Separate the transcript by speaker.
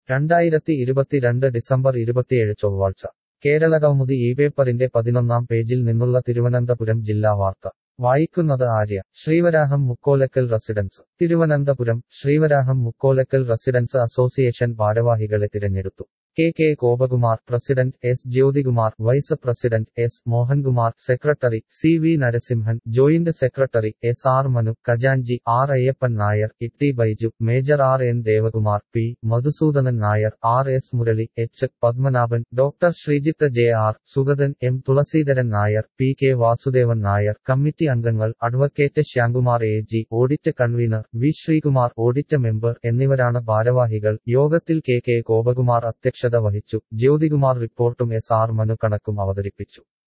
Speaker 1: രണ്ടായിരത്തി ഇരുപത്തിരണ്ട് ഡിസംബർ ഇരുപത്തിയേഴ് ചൊവ്വാഴ്ച കേരള കൗമുദി ഈ പേപ്പറിന്റെ പതിനൊന്നാം പേജിൽ നിന്നുള്ള തിരുവനന്തപുരം ജില്ലാ വാർത്ത വായിക്കുന്നത് Arya Sreevaraham Mukkolakkal residents Thiruvananthapuram Sreevaraham Mukkolakkal residents association ഭാരവാഹികളെ തിരഞ്ഞെടുത്തു K K Gopakumar president S Jyothikumar vice president S Mohankumar secretary C V Narasimhan joint secretary S R Manu ഖജാൻജി R Ayyappan Nair Itty Baiju major R N Devakumar P Madhusoodanan Nair R S Murali H Padmanabhan doctor Sreejith J R Sugathan M Thulaseedharan Nair P K Vasudevan Nair committee അംഗങ്ങൾ advocate Shyamkumar A G audit convener V Sreekumar audit member എന്നിവരാണ് ഭാരവാഹികൾ യോഗത്തിൽ K K Gopakumar അധ്യക്ഷത വഹിച്ചു ജ്യോതികുമാർ റിപ്പോർട്ടും S R Manu കണക്കും അവതരിപ്പിച്ചു